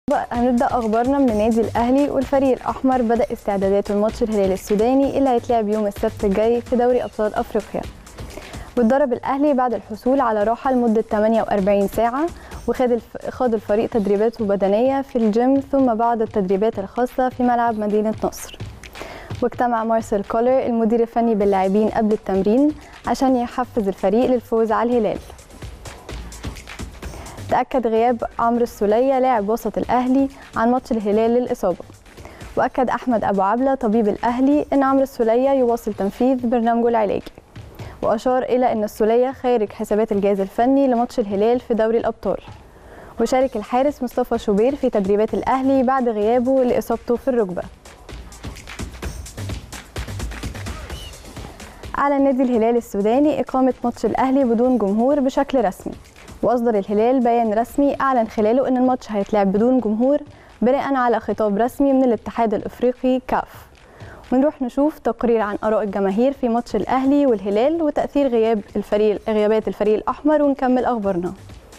بقى هنبدأ أخبارنا من النادي الأهلي والفريق الأحمر بدأ استعداداته لماتش الهلال السوداني اللي هيتلعب يوم السبت الجاي في دوري أبطال أفريقيا واتدرب الأهلي بعد الحصول على راحة لمدة 48 ساعة وخد الف... خاض الفريق تدريباته بدنية في الجيم ثم بعض التدريبات الخاصة في ملعب مدينة نصر واجتمع مارسيل كولر المدير الفني باللاعبين قبل التمرين عشان يحفز الفريق للفوز على الهلال تأكد غياب عمرو السولية لاعب وسط الأهلي عن ماتش الهلال للإصابة وأكد أحمد أبو عبلة طبيب الأهلي أن عمرو السولية يواصل تنفيذ برنامجه العلاجي وأشار إلى أن السولية خارج حسابات الجهاز الفني لماتش الهلال في دوري الأبطال وشارك الحارس مصطفى شوبير في تدريبات الأهلي بعد غيابه لإصابته في الركبة أعلن نادي الهلال السوداني إقامة ماتش الأهلي بدون جمهور بشكل رسمي وأصدر الهلال بيان رسمي أعلن خلاله أن الماتش هيتلعب بدون جمهور بناء على خطاب رسمي من الاتحاد الإفريقي كاف ونروح نشوف تقرير عن آراء الجماهير في ماتش الأهلي والهلال وتأثير غياب الفريق غيابات الفريق الأحمر ونكمل أخبارنا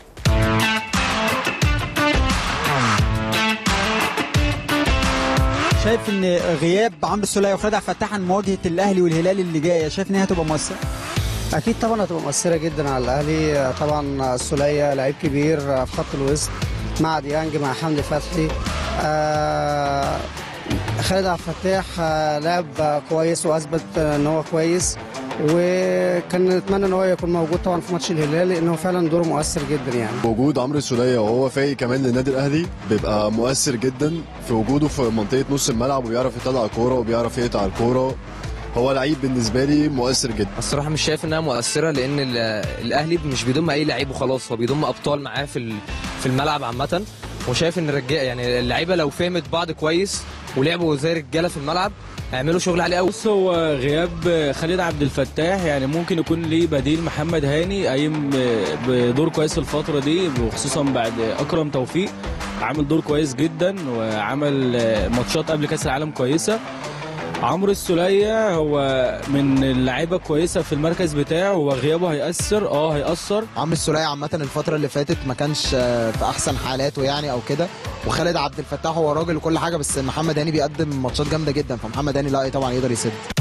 شايف ان غياب عمرو السوليه وخالد عبد الفتاح عن مواجهه الاهلي والهلال اللي جايه شايف ان هي هتبقى مؤثره اكيد طبعا هتبقى مؤثره جدا على الاهلي طبعا السوليه لعيب كبير في خط الوسط مع ديانج مع حمدي فتحي آه خالد عبد الفتاح آه لاعب كويس واثبت ان هو كويس وكان نتمنى ان هو يكون موجود طبعا في ماتش الهلال لانه فعلا دوره مؤثر جدا يعني وجود عمرو السوليه وهو فايق كمان للنادي الاهلي بيبقى مؤثر جدا في وجوده في منطقه نص الملعب وبيعرف يطلع الكوره وبيعرف يقطع الكوره هو لعيب بالنسبه لي مؤثر جدا الصراحه مش شايف انها مؤثره لان الاهلي مش بيضم اي لعيب وخلاص هو بيضم ابطال معاه في في الملعب عامه وشايف ان الرجاله يعني اللعيبه لو فهمت بعض كويس ولعبوا زي رجاله في الملعب هيعملوا شغل عليه قوي بص هو غياب خالد عبد الفتاح يعني ممكن يكون ليه بديل محمد هاني قايم بدور كويس الفتره دي وخصوصا بعد اكرم توفيق عامل دور كويس جدا وعمل ماتشات قبل كاس العالم كويسه عمرو السوليه هو من اللعيبه كويسه في المركز بتاعه وغيابه هيأثر اه هيأثر عمرو السوليه عامه الفتره اللي فاتت ما كانش في احسن حالاته يعني او كده وخالد عبد الفتاح هو راجل وكل حاجه بس محمد هاني بيقدم ماتشات جامده جدا فمحمد هاني لا طبعا يقدر يسد